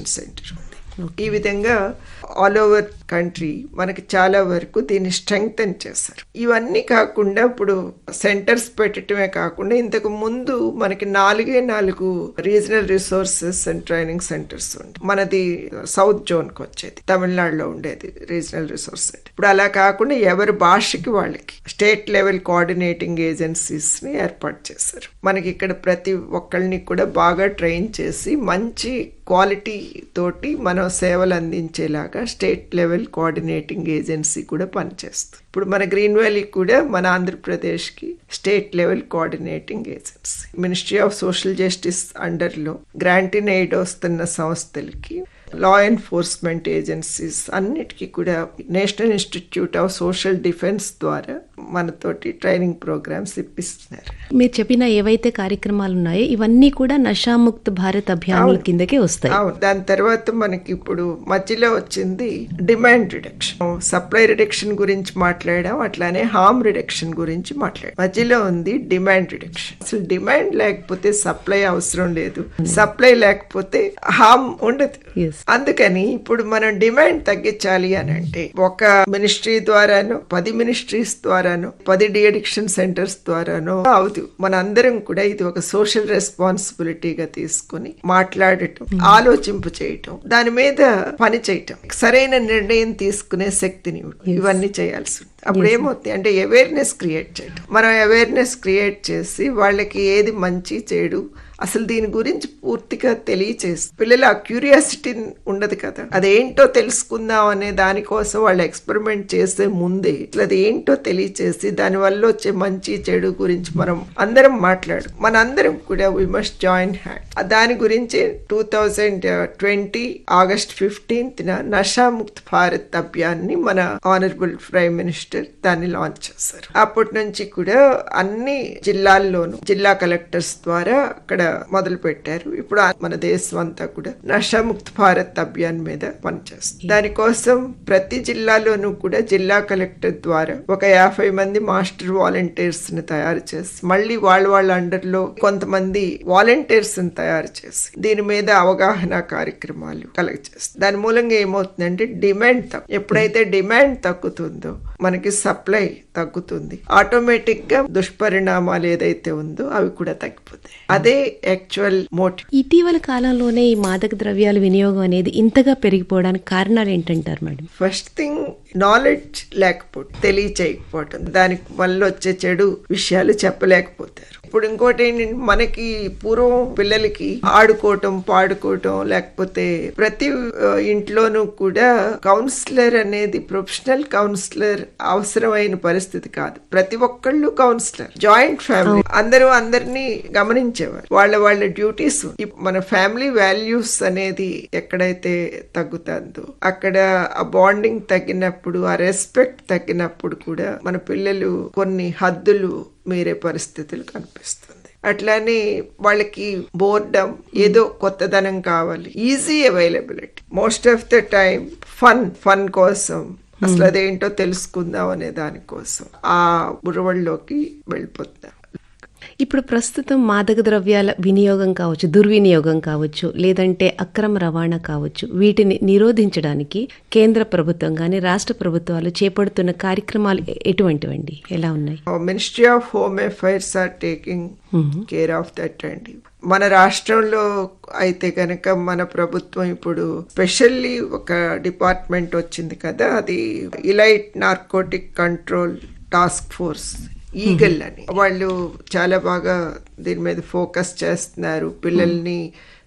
Addiction centre ఉంది ఈ విధంగా ఆల్ ఓవర్ కంట్రీ మనకి చాలా వరకు దీన్ని స్ట్రెంగ్తన్ చేశారు ఇవన్నీ కాకుండా ఇప్పుడు సెంటర్స్ పెట్టడమే కాకుండా ఇంతకు ముందు మనకి నాలుగే నాలుగు regional resources and training centres ఉండే మనది సౌత్ జోన్కి వచ్చేది తమిళనాడులో ఉండేది రీజనల్ రిసోర్స్ సెంటర్ ఇప్పుడు అలా కాకుండా ఎవరి భాషకి వాళ్ళకి స్టేట్ లెవెల్ కోఆర్డినేటింగ్ ఏజెన్సీస్ ని ఏర్పాటు చేశారు మనకి ఇక్కడ ప్రతి ఒక్కళ్ళని కూడా బాగా ట్రైన్ చేసి మంచి క్వాలిటీ తోటి మనం సేవలు అందించేలాగా స్టేట్ లెవెల్ కోఆర్డినేటింగ్ ఏజెన్సీ కూడా పనిచేస్తుంది ఇప్పుడు మన గ్రీన్ వ్యాలీ కూడా మన ఆంధ్రప్రదేశ్కి state level coordinating agency Ministry of Social Justice అండర్లో గ్రాంట్ ఇన్ ఎయిడ్ వస్తున్న సంస్థలకి లా ఎన్ఫోర్స్మెంట్ ఏజెన్సీస్ అన్నిటికీ కూడా National Institute of Social Defence ద్వారా మనతోటి ట్రైనింగ్ ప్రోగ్రామ్స్ ఇప్పిస్తున్నారు మీరు చెప్పిన ఏవైతే కార్యక్రమాలు ఉన్నాయో ఇవన్నీ కూడా నషాముక్త భారత్ అభియాన్ కిందకే వస్తాయి అవును దాని తర్వాత మనకి ఇప్పుడు మధ్యలో వచ్చింది డిమాండ్ రిడక్షన్ సప్లై రిడక్షన్ గురించి మాట్లాడాం అట్లానే హార్మ్ రిడక్షన్ గురించి మాట్లాడాం మధ్యలో ఉంది డిమాండ్ రిడక్షన్ అసలు డిమాండ్ లేకపోతే సప్లై అవసరం లేదు సప్లై లేకపోతే హార్మ్ ఉండదు Yes. అందుకని ఇప్పుడు మనం డిమాండ్ తగ్గించాలి అని అంటే ఒక మినిస్ట్రీ ద్వారాను పది మినిస్ట్రీస్ ద్వారాను పది డి అడిక్షన్ సెంటర్స్ ద్వారాను అవుదు మన అందరం కూడా ఇది ఒక సోషల్ రెస్పాన్సిబిలిటీగా తీసుకుని మాట్లాడటం ఆలోచింపు చేయటం దాని మీద పని చేయటం సరైన నిర్ణయం తీసుకునే శక్తిని ఇవ్వడం. ఇవన్నీ చేయాల్సి ఉంటుంది అప్పుడు ఏమవుతుంది అంటే అవేర్నెస్ క్రియేట్ చేయటం మనం అవేర్నెస్ క్రియేట్ చేసి వాళ్ళకి ఏది మంచి చెడు అసలు దీని గురించి పూర్తిగా తెలియచేసి పిల్లల ఆ క్యూరియాసిటీ ఉండదు కదా అదేంటో తెలుసుకుందాం అనే దానికోసం వాళ్ళు ఎక్స్పెరిమెంట్ చేసే ముందే అసలు అది ఏంటో తెలియచేసి దాని వల్ల వచ్చే మంచి చెడు గురించి మనం అందరం మాట్లాడు మన అందరం కూడా వి మస్ట్ జాయిన్ హ్యాండ్ దాని గురించి two thousand twenty August fifteenth Nasha Mukt Bharat అభియాన్ని మన ఆనరబుల్ ప్రైమ్ మినిస్టర్ దాన్ని లాంచ్ చేశారు అప్పటి నుంచి కూడా అన్ని జిల్లాల్లోనూ జిల్లా కలెక్టర్స్ ద్వారా అక్కడ మొదలు పెట్టారు ఇప్పుడు ఆ- మన దేశం అంతా కూడా నషాముక్త్ భారత్ అభియాన్ మీద పనిచేస్తుంది దానికోసం ప్రతి జిల్లాలోనూ కూడా జిల్లా కలెక్టర్ ద్వారా ఒక యాభై మంది మాస్టర్ వాలంటీర్స్ ని తయారు చేసి మళ్ళీ వాళ్ళ వాళ్ళ అండర్ లో కొంతమంది వాలంటీర్స్ ని తయారు చేసి దీని మీద అవగాహన కార్యక్రమాలు కలెక్ట్ చేస్తుంది దాని మూలంగా ఏమవుతుందంటే డిమాండ్ తగ్గు ఎప్పుడైతే డిమాండ్ తగ్గుతుందో మనకి సప్లై తగ్గుతుంది ఆటోమేటిక్ గా దుష్పరిణామాలు ఏదైతే ఉందో అవి కూడా తగ్గిపోతాయి అదే యాక్చువల్ మోటివ్ ఇటీవల కాలంలోనే ఈ మాదక ద్రవ్యాల వినియోగం అనేది ఇంతగా పెరిగిపోవడానికి కారణాలు ఏంటంటారు మేడం ఫస్ట్ థింగ్ నాలెడ్జ్ లేకపోవడం తెలియచేయకపోవటం దానికి వల్ల వచ్చే చెడు విషయాలు చెప్పలేకపోతారు ఇప్పుడు ఇంకోటి ఏంటంటే మనకి పూర్వం పిల్లలకి ఆడుకోవటం పాడుకోవటం లేకపోతే ప్రతి ఆ, ఇంట్లోనూ కూడా కౌన్సిలర్ అనేది ప్రొఫెషనల్ కౌన్సిలర్ అవసరమైన పరిస్థితి కాదు ప్రతి ఒక్కళ్ళు కౌన్సిలర్ జాయింట్ ఫ్యామిలీ అందరూ అందరినీ గమనించేవారు వాళ్ళ వాళ్ళ డ్యూటీస్ మన ఫ్యామిలీ వాల్యూస్ అనేది ఎక్కడైతే తగ్గుతుందో అక్కడ ఆ బాండింగ్ తగ్గినప్పుడు ఆ రెస్పెక్ట్ తగ్గినప్పుడు కూడా మన పిల్లలు కొన్ని హద్దులు మీరే పరిస్థితులు కనిపిస్తుంది అట్లానే వాళ్ళకి బోర్డమ్ ఏదో కొత్తదనం కావాలి easy availability most of the time fun fun కోసం అసలు అదేంటో తెలుసుకుందాం అనే దానికోసం ఆ బురవల్లోకి వెళ్ళిపోతున్నారు ఇప్పుడు ప్రస్తుతం మాదక ద్రవ్యాల వినియోగం కావచ్చు దుర్వినియోగం కావచ్చు లేదంటే అక్రమ రవాణా కావచ్చు వీటిని నిరోధించడానికి కేంద్ర ప్రభుత్వం కానీ రాష్ట్ర ప్రభుత్వాలు చేపడుతున్న కార్యక్రమాలు ఎ- ఎటువంటివండి ఎలా ఉన్నాయి Ministry of Home Affairs are taking care of that అండి మన రాష్ట్రంలో అయితే కనుక మన ప్రభుత్వం ఇప్పుడు స్పెషల్లీ ఒక డిపార్ట్మెంట్ వచ్చింది కదా అది elite narcotic control task force EAGLE అని వాళ్ళు చాలా బాగా దీని మీద ఫోకస్ చేస్తున్నారు పిల్లల్ని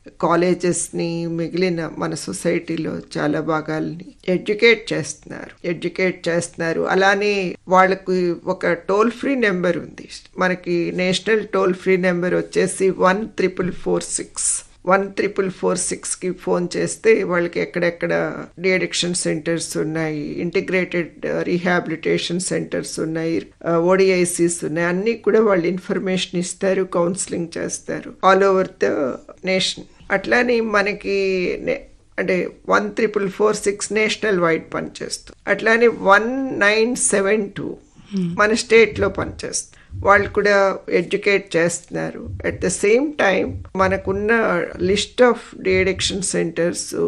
కాలేజెస్ని మిగిలిన మన సొసైటీలో చాలా భాగాల్ని ఎడ్యుకేట్ చేస్తున్నారు ఎడ్యుకేట్ చేస్తున్నారు అలానే వాళ్ళకి ఒక టోల్ ఫ్రీ నెంబర్ ఉంది మనకి నేషనల్ టోల్ ఫ్రీ నెంబర్ వచ్చేసి one triple four six one triple four six కి ఫోన్ చేస్తే వాళ్ళకి ఎక్కడెక్కడ డి అడిక్షన్ సెంటర్స్ ఉన్నాయి ఇంటిగ్రేటెడ్ రీహాబిలిటేషన్ సెంటర్స్ ఉన్నాయి ఓడిఐసిస్ ఉన్నాయి అన్ని కూడా వాళ్ళు ఇన్ఫర్మేషన్ ఇస్తారు కౌన్సిలింగ్ చేస్తారు ఆల్ ఓవర్ ద నేషన్ అట్లానే మనకి నే- అంటే one triple four six national wide పనిచేస్తుంది అట్లానే వన్ నైన్ సెవెన్ టూ మన స్టేట్లో పనిచేస్తుంది వాళ్ళు కూడా ఎడ్యుకేట్ చేస్తున్నారు అట్ ద సేమ్ టైం మనకున్న list of de addiction centres